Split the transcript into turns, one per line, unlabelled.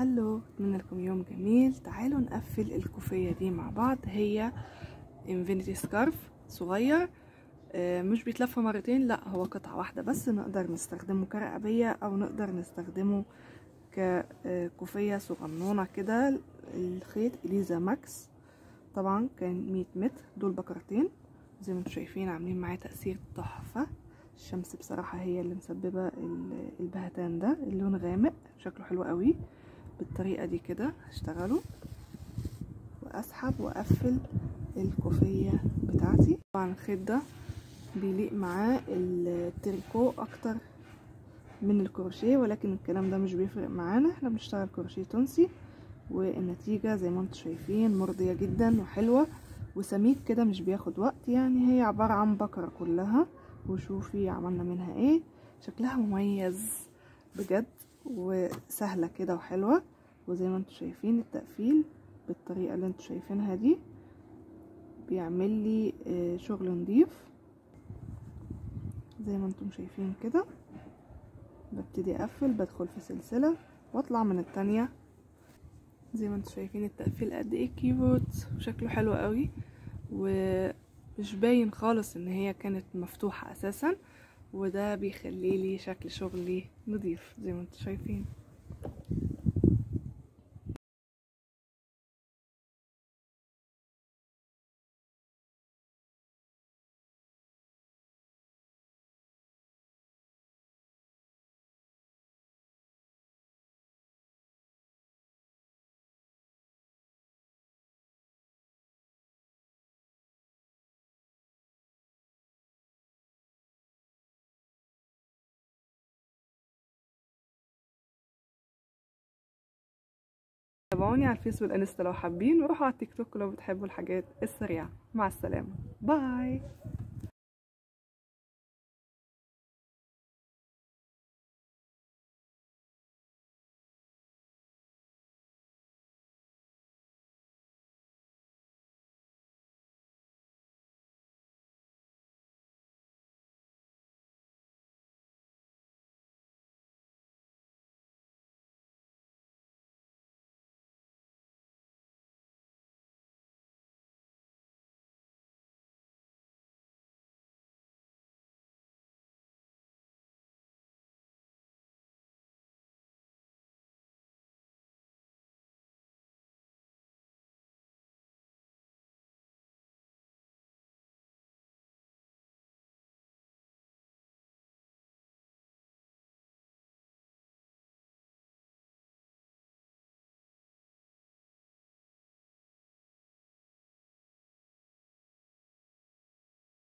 هلو اتمنى لكم يوم جميل تعالوا نقفل الكوفية دي مع بعض هي انفينيتي سكارف صغير آه، مش بيتلف مرتين لا هو قطعة واحدة بس نقدر نستخدمه كرقبية او نقدر نستخدمه ككوفية صغنونة كده الخيط اليزا ماكس طبعا كان مية متر دول بكرتين زي ما انتم شايفين عاملين معايا تأثير تحفة الشمس بصراحة هي اللي مسببة البهتان ده اللون غامق شكله حلو قوي بالطريقة دي كده هشتغله واسحب واقفل الكوفية بتاعتي طبعا الخيط ده بيليق معاه التريكو اكتر من الكروشيه ولكن الكلام ده مش بيفرق معانا احنا بنشتغل كروشيه تونسي والنتيجة زي ما انتم شايفين مرضية جدا وحلوة وسميك كده مش بياخد وقت يعني هي عبارة عن بكرة كلها وشوفي عملنا منها ايه شكلها مميز بجد وسهلة كده وحلوة وزي ما انتم شايفين التقفيل بالطريقة اللي انتم شايفينها دي بيعمل لي شغل نضيف زي ما انتم شايفين كده ببتدي اقفل بدخل في سلسلة واطلع من التانية زي ما انتم شايفين التقفيل قد ايه كيوت وشكله حلو قوي ومش باين خالص ان هي كانت مفتوحة اساسا وده بيخلي لي شكل شغلي نضيف زي ما انتم شايفين تابعوني على الفيس والانستا لو حابين وروحوا على التيك توك لو بتحبوا الحاجات السريعة مع السلامة باي